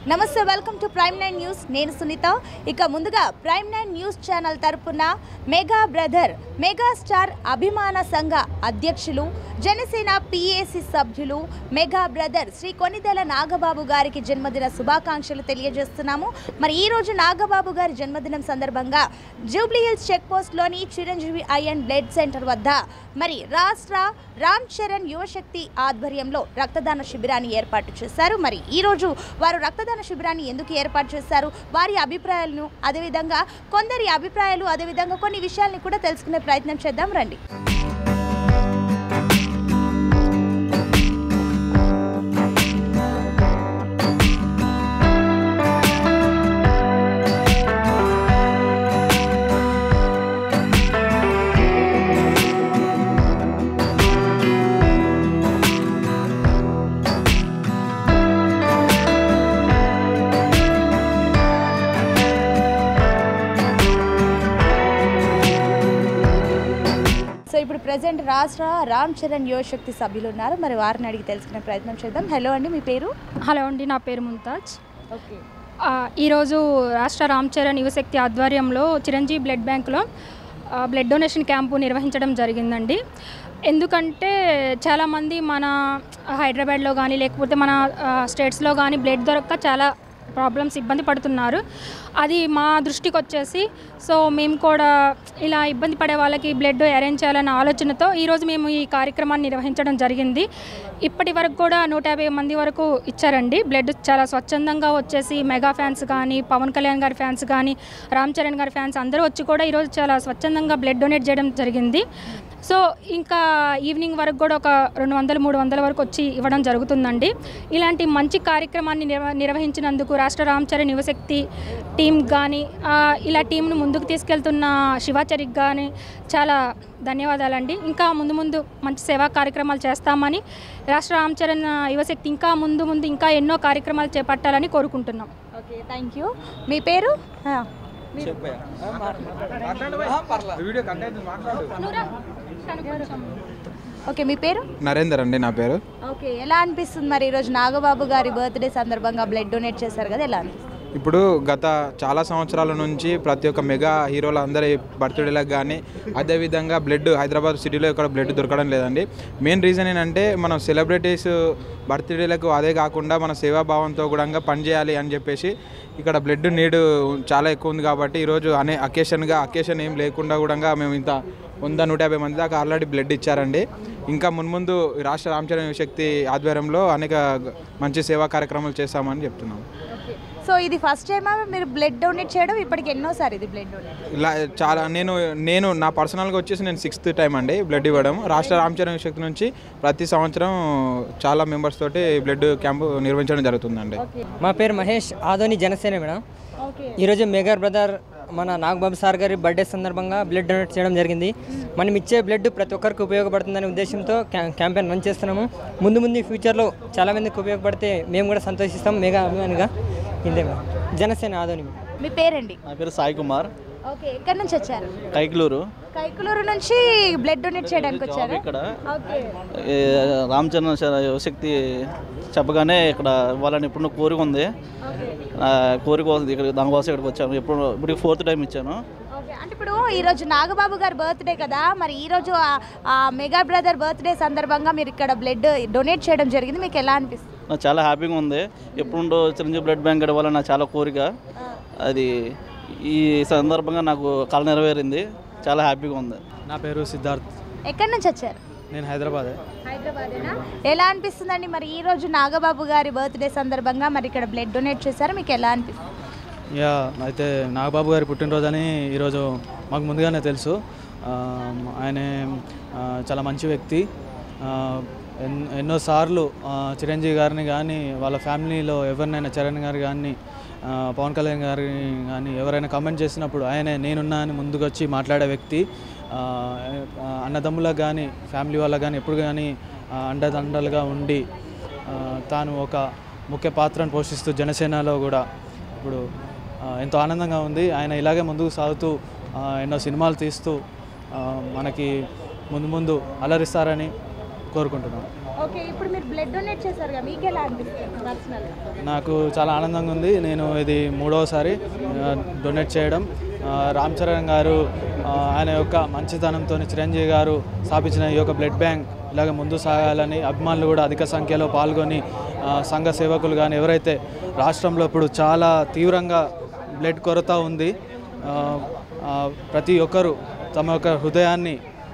నమస్తే welcome to prime nine news నేను సునీత ఇక ముందుగా ప్రైమ్ నైన్ న్యూస్ ఛానల్ తరపున మెగా బ్రదర్ మెగా స్టార్ అభిమాన సంఘ అధ్యక్షులు జనసేన పిఏసి సభ్యులు మెగా బ్రదర్ శ్రీ కొనిదెల నాగబాబు గారికి జన్మదిన శుభాకాంక్షలు తెలియజేస్తున్నాము మరి ఈ రోజు నాగబాబు గారి జన్మదినం సందర్భంగా జూబ్లీ హిల్స్ చెక్ పోస్ట్లోని చిరంజీవి ఐఎన్ బ్లడ్ సెంటర్ వద్ద మరి రాష్ట్ర రామ్ చరణ్ యువశక్తి ఆధ్వర్యంలో రక్తదాన శిబిరాన్ని ఏర్పాటు చేశారు మరి ఈ రోజు వారు రక్తదాన శిబిరాన్ని ఎందుకు ఏర్పాటు చేశారు వారి అభిప్రాయాలను అదేవిధంగా కొందరి అభిప్రాయాలు అదేవిధంగా కొన్ని విషయాల్ని కూడా తెలుసుకునే ప్రయత్నం చేద్దాం రండి సో ఇప్పుడు ప్రజెంట్ రాష్ట్ర రామ్ చరణ్ యువశక్తి సభ్యులు ఉన్నారు మరి వారిని అడిగి తెలుసుకునే ప్రయత్నం చేద్దాం హలో అండి మీ పేరు హలో అండి నా పేరు ముంతాజ్ ఓకే ఆ, ఈరోజు రాష్ట్ర రామ్ చరణ్ యువశక్తి ఆధ్వర్యంలో చిరంజీవి బ్లడ్ బ్యాంకులో ఆ, బ్లడ్ డొనేషన్ క్యాంపు నిర్వహించడం జరిగిందండి ఎందుకంటే చాలామంది మన హైదరాబాద్లో కానీ లేకపోతే మన ఆ, స్టేట్స్లో కానీ బ్లడ్ దొరక్క చాలా ప్రాబ్లమ్స్ ఇబ్బంది పడుతున్నారు అది మా దృష్టికి వచ్చేసి సో మేము కూడా ఇలా ఇబ్బంది పడే వాళ్ళకి బ్లడ్ అరేంజ్ చేయాలన్న ఆలోచనతో ఈరోజు మేము ఈ కార్యక్రమాన్ని నిర్వహించడం జరిగింది ఇప్పటి వరకు కూడా నూట యాభై మంది వరకు ఇచ్చారండి బ్లడ్ చాలా స్వచ్ఛందంగా వచ్చేసి మెగా ఫ్యాన్స్ కానీ పవన్ కళ్యాణ్ గారి ఫ్యాన్స్ కానీ రామ్ చరణ్ గారి ఫ్యాన్స్ అందరూ వచ్చి కూడా ఈరోజు చాలా స్వచ్ఛందంగా బ్లడ్ డొనేట్ చేయడం జరిగింది సో ఇంకా ఈవినింగ్ వరకు కూడా ఒక రెండు వందలు మూడు వందల వరకు వచ్చి ఇవ్వడం జరుగుతుందండి ఇలాంటి మంచి కార్యక్రమాన్ని నిర్వ నిర్వహించినందుకు రాష్ట్ర రామ్ చరణ్ యువశక్తి టీం కానీ ఇలా టీంను ముందుకు తీసుకెళ్తున్న శివాచరికి కానీ చాలా ధన్యవాదాలండి ఇంకా ముందు ముందు మంచి సేవా కార్యక్రమాలు చేస్తామని రాష్ట్ర రామ్ చరణ్ యువశక్తి ఇంకా ముందు ముందు ఇంకా ఎన్నో కార్యక్రమాలు చేపట్టాలని కోరుకుంటున్నాం ఓకే థ్యాంక్ యూ మీ పేరు ఆ, వీడియో కంటెంట్ మాట్లాడు ఓకే మీ పేరు నరేందర్ అండి నా పేరు ఓకే ఎలా అనిపిస్తుంది మరి ఈరోజు నాగబాబు గారి బర్త్డే సందర్భంగా బ్లడ్ డొనేట్ చేశారు కదా ఎలా అనిపిస్తుంది ఇప్పుడు గత చాలా సంవత్సరాల నుంచి ప్రతి ఒక్క మెగా హీరోల అందరి బర్త్డేలకు కానీ అదేవిధంగా బ్లడ్ హైదరాబాద్ సిటీలో ఇక్కడ బ్లడ్ దొరకడం లేదండి మెయిన్ రీజన్ ఏంటంటే మనం సెలబ్రిటీస్ బర్త్డేలకు అదే కాకుండా మన సేవాభావంతో కూడా పనిచేయాలి అని చెప్పేసి ఇక్కడ బ్లడ్ నీడ్ చాలా ఎక్కువ ఉంది కాబట్టి ఈరోజు అనే అకేషన్గా అకేషన్ ఏం లేకుండా కూడా మేము ఇంత వంద నూట యాభై మంది దాకా ఆల్రెడీ బ్లడ్ ఇచ్చారండి ఇంకా మున్ముందు రాష్ట్ర రామచరణ్ శక్తి ఆధ్వర్యంలో అనేక మంచి సేవా కార్యక్రమాలు చేస్తామని చెప్తున్నాం ఓకే సో ఇది ఫస్ట్ టైమా మీరు బ్లడ్ డొనేట్ చేయడం ఇప్పటికి ఎన్నోసారి ఇది బ్లడ్ డొనేట్ ఇలా చాలా నేను నేను నా పర్సనల్గా వచ్చేసి నేను సిక్స్త్ టైం అండి బ్లడ్ ఇవ్వడం రాష్ట్ర రామచరణ్ శక్తి నుంచి ప్రతి సంవత్సరం చాలా మెంబర్స్ తోటి బ్లడ్ క్యాంపు నిర్వహించడం జరుగుతుందండి ఓకే మా పేరు మహేష్ ఆదోని జనసేన మేడం ఓకే ఈరోజు మెగా బ్రదర్ మన నాగబాబు సార్ గారి బర్త్డే సందర్భంగా బ్లడ్ డొనేట్ చేయడం జరిగింది మనం ఇచ్చే బ్లడ్ ప్రతి ఒక్కరికి ఉపయోగపడుతుందనే ఉద్దేశంతో క్యా- క్యాంపెయిన్ రన్ చేస్తున్నాము ముందు ముందు ఫ్యూచర్లో చాలామందికి ఉపయోగపడితే మేము కూడా సంతోషిస్తాం మెగా అభిమానిగా ఇదే మేడం జనసేన ఆదోని మేడం. మీ పేరండి నా పేరు సాయి కుమార్ ఓకే ఎక్కడి నుంచి వచ్చారు కైక్లూరు కైకులూరు నుంచి బ్లడ్ డొనేట్ చేయడానికి వచ్చారు ఇక్కడ ఓకే ఏ, రామచంద్ర శ- శక్తి చెప్పగానే ఇక్కడ వాళ్ళని ఇప్పుడు కోరిక ఉంది ఆ, కోరిక వస్తుంది ఇక్కడ దానికోసం ఇక్కడికి వచ్చాను ఇప్పుడు ఇప్పుడు ఫోర్త్ టైం ఇచ్చాను ఓకే అంటే ఇప్పుడు ఈరోజు నాగబాబు గారి బర్త్డే కదా మరి ఈరోజు ఆ- ఆ మెగా బ్రదర్ బర్త్డే సందర్భంగా మీరు ఇక్కడ బ్లడ్ డొనేట్ చేయడం జరిగింది మీకు ఎలా అనిపిస్తుంది నాకు చాలా హ్యాపీగా ఉంది ఎప్పుడుండో చిరంజీవి బ్లడ్ బ్యాంక్ వల్ల నాకు చాలా కోరిక అది ఈ సందర్భంగా నాకు కళ నెరవేరింది చాలా హ్యాపీగా ఉంది నా పేరు సిద్ధార్థ్ ఎక్కడి నుంచి వచ్చారు నేను హైదరాబాదే హైదరాబాదేనా ఎలా అనిపిస్తుందండి మరి ఈ రోజు నాగబాబు గారి బర్త్డే సందర్భంగా మరి ఇక్కడ బ్లడ్ డొనేట్ చేశారు మీకు ఎలా అనిపిస్తుంది యా అయితే నాగబాబు గారి పుట్టినరోజు అని ఈరోజు మాకు ముందుగానే తెలుసు ఆ, ఆయన ఆ, చాలా మంచి వ్యక్తి ఆ, ఎన్ ఎన్నోసార్లు ఆ, చిరంజీవి గారిని కానీ వాళ్ళ ఫ్యామిలీలో ఎవరినైనా చరణ్ గారు కానీ ఆ, పవన్ కళ్యాణ్ గారిని కానీ ఎవరైనా కమెంట్ చేసినప్పుడు ఆయనే నేనున్నా అని ముందుకు వచ్చి మాట్లాడే వ్యక్తి ఆ, ఆ, అన్నదమ్ములకు కానీ ఫ్యామిలీ వాళ్ళకి కానీ ఎప్పుడు కానీ ఆ, అండదండలుగా ఉండి ఆ, తాను ఒక ముఖ్య పాత్రను పోషిస్తూ జనసేనలో కూడా ఇప్పుడు ఆ, ఎంతో ఆనందంగా ఉంది ఆయన ఇలాగే ముందుకు సాగుతూ ఆ, ఎన్నో సినిమాలు తీస్తూ ఆ, మనకి ముందు ముందు అలరిస్తారని కోరుకుంటున్నాను ఓకే ఇప్పుడు మీరు బ్లడ్ డొనేట్ చేశారు కదా మీకు ఎలా అనిపిస్తుంది పర్సనల్ నాకు చాలా ఆనందంగా ఉంది నేను ఇది మూడవసారి ఆ, డొనేట్ చేయడం ఆ, రామ్ చరణ్ గారు ఆ, ఆయన యొక్క మంచితనంతో చిరంజీవి గారు స్థాపించిన ఈ యొక్క బ్లడ్ బ్యాంక్ ఇలాగ ముందు సాగాలని అభిమానులు కూడా అధిక సంఖ్యలో పాల్గొని ఆ, సంఘ సేవకులు కానీ ఎవరైతే రాష్ట్రంలో ఇప్పుడు చాలా తీవ్రంగా బ్లడ్ కొరత ఉంది ఆ, ఆ, ప్రతి ఒక్కరూ తమ యొక్క హృదయాన్ని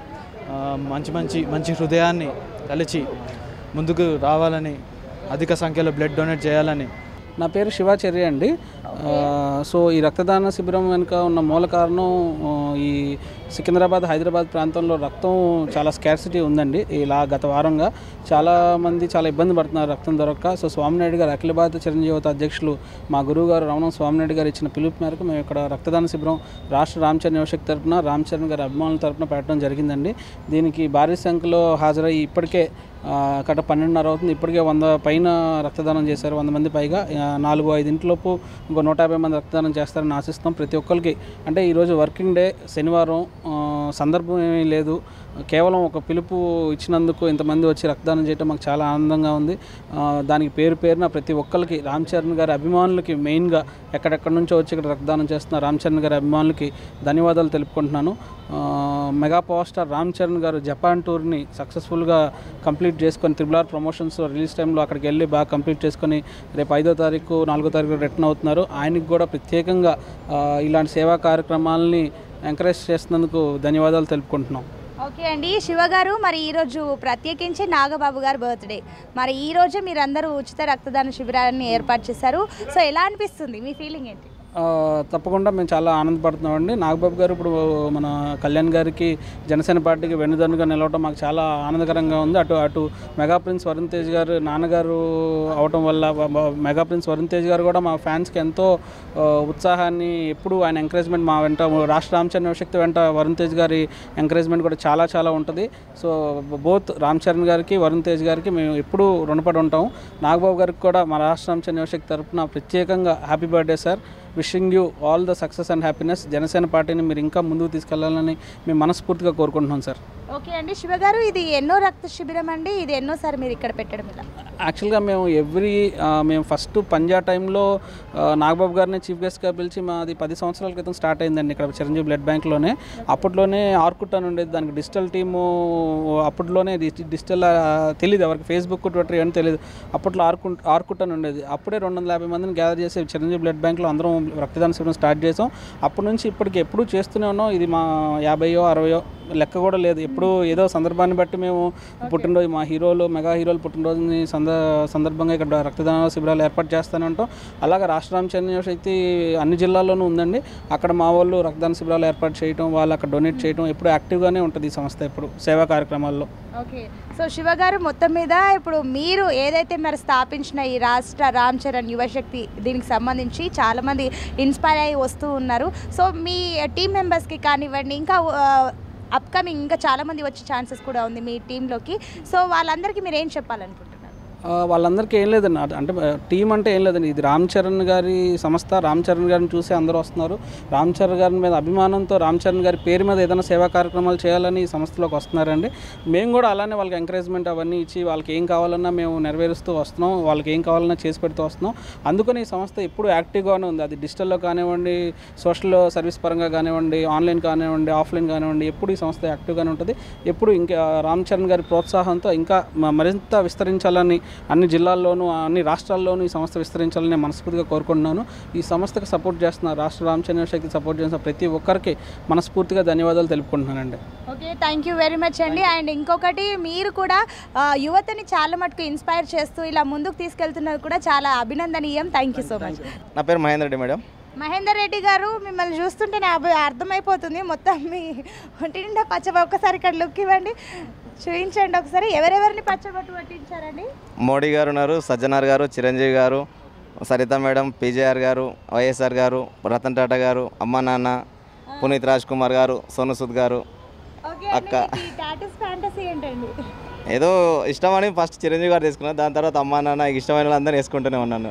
ఆ, మంచి మంచి మంచి హృదయాన్ని కలిచి ముందుకు రావాలని అధిక సంఖ్యలో బ్లడ్ డొనేట్ చేయాలని నా పేరు శివాచర్య అండి ఆ, సో ఈ రక్తదాన శిబిరం వెనుక ఉన్న మూల కారణం ఆ, ఈ సికింద్రాబాద్ హైదరాబాద్ ప్రాంతంలో రక్తం చాలా స్కార్సిటీ ఉందండి ఇలా గత వారంగా చాలా మంది చాలా ఇబ్బంది పడుతున్నారు రక్తం దొరక్క సో స్వామినాయుడు గారు అఖిల భారత చిరంజీవత అధ్యక్షులు మా గురువు గారు రమణం స్వామినాయుడు గారు ఇచ్చిన పిలుపు మేరకు మేము ఇక్కడ రక్తదాన శిబిరం రాష్ట్ర రామచరణ్ యువశక్తి తరపున రామచరణ్ గారి అభిమానుల తరపున పెట్టడం జరిగిందండి దీనికి భారీ సంఖ్యలో హాజరయ్యి ఇప్పటికే ఆ, అక్కడ పన్నెండున్నర అవుతుంది ఇప్పటికే వంద పైన రక్తదానం చేశారు వంద మంది పైగా ఆ, నాలుగు ఐదు ఇంట్లోపు ఇంకో నూట యాభై మంది రక్తదానం చేస్తారని ఆశిస్తాం ప్రతి ఒక్కరికి అంటే ఈరోజు వర్కింగ్ డే శనివారం ఆ, సందర్భం ఏమీ లేదు కేవలం ఒక పిలుపు ఇచ్చినందుకు ఇంతమంది వచ్చి రక్తదానం చేయడం మాకు చాలా ఆనందంగా ఉంది ఆ, దానికి పేరు పేరున ప్రతి ఒక్కరికి రామ్ చరణ్ గారి అభిమానులకి మెయిన్గా ఎక్కడెక్కడి నుంచో వచ్చి ఇక్కడ రక్తదానం చేస్తున్న రామ్ చరణ్ గారి అభిమానులకి ధన్యవాదాలు తెలుపుకుంటున్నాను ఆ, mega power star Ram Charan గారు జపాన్ టూర్ని సక్సెస్ఫుల్గా కంప్లీట్ చేసుకొని త్రిబుల్ ఆర్ ప్రమోషన్స్ రిలీజ్ టైంలో అక్కడికి వెళ్ళి బాగా కంప్లీట్ చేసుకొని రేపు ఐదో తారీఖు నాలుగో తారీఖు రిటర్న్ అవుతున్నారు ఆయనకి కూడా ప్రత్యేకంగా ఆ, ఇలాంటి సేవా కార్యక్రమాలని ఎంకరేజ్ చేస్తున్నందుకు ధన్యవాదాలు తెలుపుకుంటున్నాం ఓకే అండి శివ గారు మరి ఈరోజు ప్రత్యేకించి నాగబాబు గారు బర్త్డే మరి ఈ రోజే మీరందరూ ఉచిత రక్తదాన శిబిరాన్ని ఏర్పాటు చేశారు సో ఎలా అనిపిస్తుంది మీ ఫీలింగ్ ఏంటి ఆ, తప్పకుండా మేము చాలా ఆనందపడుతున్నామండి నాగబాబు గారు ఇప్పుడు మన కళ్యాణ్ గారికి జనసేన పార్టీకి వెన్నుదన్నుగా నిలవడం మాకు చాలా ఆనందకరంగా ఉంది అటు అటు మెగా ప్రిన్స్ వరుణ్ తేజ్ గారు నాన్నగారు అవటం వల్ల వ- వ- మెగా ప్రిన్స్ వరుణ్ తేజ్ గారు కూడా మా ఫ్యాన్స్కి ఎంతో ఆ, ఉత్సాహాన్ని ఎప్పుడు ఆయన ఎంకరేజ్మెంట్ మా వెంట రాష్ట్ర రామచరణ్ శక్తి వెంట వరుణ్ తేజ్ గారి ఎంకరేజ్మెంట్ కూడా చాలా చాలా ఉంటుంది సో బోత్ రామ్ చరణ్ గారికి వరుణ్ తేజ్ గారికి మేము ఎప్పుడూ రుణపడి ఉంటాం నాగబాబు గారికి కూడా మా రాష్ట్ర రామచరణ్ యువశక్తి తరఫున ప్రత్యేకంగా happy birthday sir wishing you all the success and happiness Janasena పార్టీని మీరు ఇంకా ముందుకు తీసుకెళ్లాలని మేము మనస్ఫూర్తిగా కోరుకుంటున్నాం సార్ ఓకే అండి శివ గారు ఇది ఎన్నో రక్త శిబిరం అండి ఇది ఎన్నోసారి మీరు ఇక్కడ పెట్టడం ఇలా యాక్చువల్గా మేము ఎవ్రీ మేము ఫస్ట్ పంజా టైంలో ఆ, నాగబాబు గారిని చీఫ్ గెస్ట్గా పిలిచి మాది పది సంవత్సరాల క్రితం స్టార్ట్ అయిందండి ఇక్కడ చిరంజీవి బ్లడ్ బ్యాంక్లోనే అప్పట్లోనే ఆర్కుట్ అని ఉండేది దానికి డిజిటల్ టీము అప్పట్లోనే డి- డిజిటల్ ఆ, తెలియదు ఎవరికి ఫేస్బుక్ ట్విట్టర్ ఏమని తెలియదు అప్పట్లో ఆర్కుట్ ఆర్కుట్ అని ఉండేది అప్పుడే రెండు వందల యాభై మందిని గ్యాదర్ చేసి చిరంజీవి బ్లడ్ బ్యాంక్లో అందరం రక్తదాన శిబిరం స్టార్ట్ చేసాం అప్పటి నుంచి ఇప్పటికి ఎప్పుడూ చేస్తూనే ఉన్నాం ఇది మా యాభైయో అరవయో లెక్క కూడా లేదు ఎప్పుడు ఏదో సందర్భాన్ని బట్టి మేము పుట్టినరోజు మా హీరోలు మెగా హీరోలు పుట్టినరోజుని సంద సందర్భంగా ఇక్కడ రక్తదాన శిబిరాలు ఏర్పాటు చేస్తూనే ఉంటాం అలాగే రాష్ట్ర రామచంద్ర శక్తి అన్ని జిల్లాల్లోనూ ఉందండి అక్కడ మా వాళ్ళు రక్తదాన శిబిరాలు ఏర్పాటు చేయడం వాళ్ళు అక్కడ డొనేట్ చేయడం ఎప్పుడు యాక్టివ్గానే ఉంటుంది ఈ సంస్థ ఇప్పుడు సేవా కార్యక్రమాల్లో ఓకే సో శివ గారు మొత్తం మీద ఇప్పుడు మీరు ఏదైతే మరి స్థాపించిన ఈ రాష్ట్ర రామ్ చరణ్ యువశక్తి దీనికి సంబంధించి చాలామంది ఇన్స్పైర్ అయ్యి వస్తూ ఉన్నారు సో మీ టీం మెంబర్స్కి కానివ్వండి ఇంకా అప్కమింగ్ ఇంకా చాలామంది వచ్చే ఛాన్సెస్ కూడా ఉంది మీ టీంలోకి సో వాళ్ళందరికీ మీరు ఏం చెప్పాలనుకుంటున్నారు ఆ, వాళ్ళందరికీ ఏం లేదండి అట- అంటే టీం అంటే ఏం లేదండి ఇది రామ్ చరణ్ గారి సంస్థ రామ్ చరణ్ గారిని చూసి అందరూ వస్తున్నారు రామ్ చరణ్ గారి మీద అభిమానంతో రామ్ చరణ్ గారి పేరు మీద ఏదైనా సేవా కార్యక్రమాలు చేయాలని ఈ సంస్థలోకి వస్తున్నారండి మేము కూడా అలానే వాళ్ళకి ఎంకరేజ్మెంట్ అవన్నీ ఇచ్చి వాళ్ళకి ఏం కావాలన్నా మేము నెరవేరుస్తూ వస్తున్నాం వాళ్ళకి ఏం కావాలన్నా చేసి పెడుతూ వస్తున్నాం అందుకని ఈ సంస్థ ఎప్పుడు యాక్టివ్గానే ఉంది అది డిజిటల్లో కానివ్వండి సోషల్ సర్వీస్ పరంగా కానివ్వండి ఆన్లైన్ కానివ్వండి ఆఫ్లైన్ కానివ్వండి ఎప్పుడు ఈ సంస్థ యాక్టివ్గానే ఉంటుంది ఎప్పుడు ఇంకా రామ్ చరణ్ గారి ప్రోత్సాహంతో ఇంకా మ- మరింత విస్తరించాలని అన్ని జిల్లాల్లోనూ అన్ని రాష్ట్రాల్లోనూ ఈ సంస్థ విస్తరించాలని నేను మనస్ఫూర్తిగా కోరుకుంటున్నాను ఈ సంస్థకు సపోర్ట్ చేస్తున్న రాష్ట్ర రామచంద్ర శక్తి సపోర్ట్ చేసిన ప్రతి ఒక్కరికి మనస్ఫూర్తిగా ధన్యవాదాలు తెలుపుకుంటున్నానండి okay thank you very much అండి అండ్ ఇంకొకటి మీరు కూడా ఆ, యువతని చాలా మటుకు ఇన్స్పైర్ చేస్తూ ఇలా ముందుకు తీసుకెళ్తున్నది కూడా చాలా అభినందనీయం థ్యాంక్ యూ సో మచ్ నా పేరు మహేందర్ రెడ్డి మేడం మహేందర్ రెడ్డి గారు మిమ్మల్ని చూస్తుంటే నాకు అర్థమైపోతుంది మొత్తం మీ ఒంటి నిండా పచ్చ ఒక్కసారి ఇక్కడ లుక్ ఇవ్వండి చూపించండి ఒకసారి ఎవరెవరిని పచ్చబొట్టు పట్టించారండి మోడీ గారు ఉన్నారు సజ్జనార్ గారు చిరంజీవి గారు సరిత మేడం పీజేఆర్ గారు వైఎస్ఆర్ గారు రతన్ టాటా గారు అమ్మా నాన్న పునీత్ రాజ్ కుమార్ గారు సోను సూద్ గారు ఓకే అక్క. టాటస్ ఫ్యాంటసీ ఏంటండి ఏదో ఇష్టమని ఫస్ట్ చిరంజీవి గారు తీసుకున్నాను దాని తర్వాత అమ్మా నాన్న నాకు ఇష్టమైన వాళ్ళందరూ వేసుకుంటూనే ఉన్నాను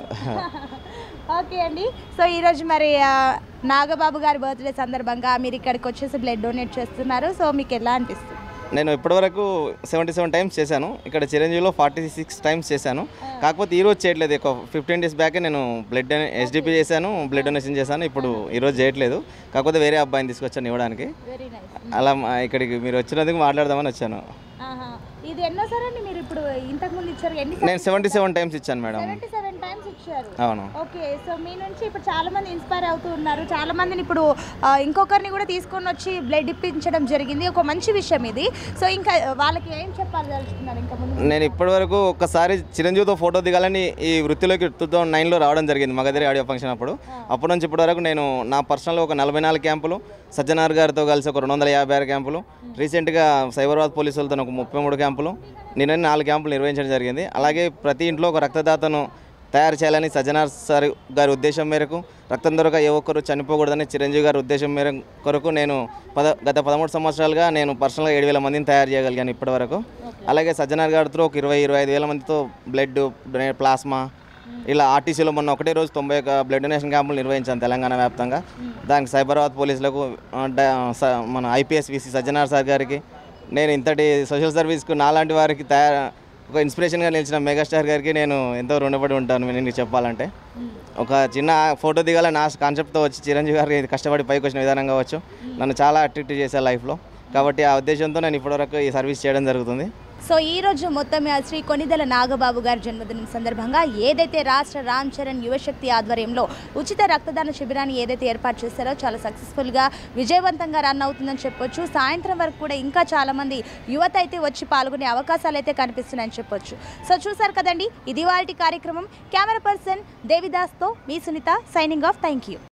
ఓకే అండి సో ఈరోజు మరి ఆ, నాగబాబు గారి బర్త్డే సందర్భంగా మీరు ఇక్కడికి వచ్చేసి బ్లడ్ డొనేట్ చేస్తున్నారు సో మీకు ఎలా అనిపిస్తుంది నేను ఇప్పటివరకు సెవెంటీ సెవెన్ టైమ్స్ చేశాను ఇక్కడ చిరంజీవిలో ఫార్టీ సిక్స్ టైమ్స్ చేశాను కాకపోతే ఈ రోజు చేయట్లేదు ఒక ఫిఫ్టీన్ డేస్ బ్యాకే నేను బ్లడ్ ఎస్డిపి చేశాను బ్లడ్ డొనేషన్ చేశాను ఇప్పుడు ఈ రోజు చేయట్లేదు కాకపోతే వేరే అబ్బాయిని తీసుకొచ్చాను ఇవ్వడానికి వెరీ నైస్ అలా మా- ఇక్కడికి మీరు వచ్చినందుకు మాట్లాడదామని వచ్చాను ఇది ఎన్నోసారి అండి మీరు ఇప్పుడు ఇంతకు ముందు ఇచ్చారు ఎన్ని నేను సెవెంటీ సెవెన్ టైమ్స్ ఇచ్చాను మేడం సెవెంటీ సెవెన్ టైమ్స్ ఇచ్చారు అవును ఓకే సో మీ నుంచి ఇప్పుడు చాలా మంది ఇన్స్పైర్ అవుతూ ఉన్నారు చాలా మందిని ఇప్పుడు ఆ, ఇంకొకరిని కూడా తీసుకొని వచ్చి బ్లడ్ ఇప్పించడం జరిగింది ఒక మంచి విషయం ఇది సో ఇంకా వాళ్ళకి ఏం చెప్పాలి తలుచుకున్నారు ఇంకా ముందు నేను ఇప్పటివరకు ఒక్కసారి చిరంజీవితో ఫోటో దిగాలని ఈ వృత్తిలోకి టూ థౌసండ్ నైన్లో రావడం జరిగింది మగధరి ఆడియో ఫంక్షన్ అప్పుడు అప్పటి నుంచి ఇప్పటి వరకు నేను నా పర్సనల్ ఒక నలభై నాలుగు క్యాంపులు సజ్జనార్ గారితో కలిసి ఒక రెండు వందల యాభై ఆరు క్యాంపులు రీసెంట్గా సైబరాబాద్ పోలీసులతో ఒక ముప్పై మూడు క్యాంపులు నిన్న నాలుగు క్యాంపులు నిర్వహించడం జరిగింది అలాగే ప్రతి ఇంట్లో ఒక రక్తదాతను తయారు చేయాలని సజ్జనార్ సార్ గారి ఉద్దేశం మేరకు రక్తం దొరక ఏ ఒక్కరు చనిపోకూడదని చిరంజీవి గారి ఉద్దేశం మేర కొరకు నేను పద గత పదమూడు సంవత్సరాలుగా నేను పర్సనల్గా ఏడు వేల మందిని తయారు చేయగలిగాను ఇప్పటివరకు అలాగే సజ్జనార్ గారితో ఒక ఇరవై ఇరవై ఐదు వేల మందితో బ్లడ్ ప్లాస్మా ఇలా ఆర్టీసీలో మొన్న ఒకటే రోజు తొంభై ఒక బ్లడ్ డొనేషన్ క్యాంపులు నిర్వహించాను తెలంగాణ వ్యాప్తంగా దానికి సైబరాబాద్ పోలీసులకు ఆ, డ- స- మన ఐపీఎస్ విసి సజ్జనార్ సార్ గారికి నేను ఇంతటి సోషల్ సర్వీస్కు నాలాంటి వారికి తయారు ఒక ఇన్స్పిరేషన్గా నిలిచిన మెగాస్టార్ గారికి నేను ఎంతో రుణపడి ఉంటాను నేను చెప్పాలంటే ఒక చిన్న ఫోటో దిగాల నా కాన్సెప్ట్తో వచ్చి చిరంజీవి గారికి కష్టపడి పైకి వచ్చిన విధానం కావచ్చు నన్ను చాలా అట్రాక్ట్ చేశారు లైఫ్లో కాబట్టి ఆ ఉద్దేశంతో నేను ఇప్పటివరకు ఈ సర్వీస్ చేయడం జరుగుతుంది సో ఈ రోజు మొత్తం మీద శ్రీ కొనిదెల నాగబాబు గారి జన్మదినం సందర్భంగా ఏదైతే రాష్ట్ర రామ్ చరణ్ యువశక్తి ఆధ్వర్యంలో ఉచిత రక్తదాన శిబిరాన్ని ఏదైతే ఏర్పాటు చేశారో చాలా సక్సెస్ఫుల్గా విజయవంతంగా రన్ అవుతుందని చెప్పొచ్చు సాయంత్రం వరకు కూడా ఇంకా చాలా మంది యువత అయితే వచ్చి పాల్గొనే అవకాశాలు అయితే కనిపిస్తున్నాయని చెప్పొచ్చు సో చూసారు కదండి ఇది వాటి కార్యక్రమం కెమెరా పర్సన్ దేవిదాస్తో మీ Sunitha signing off thank you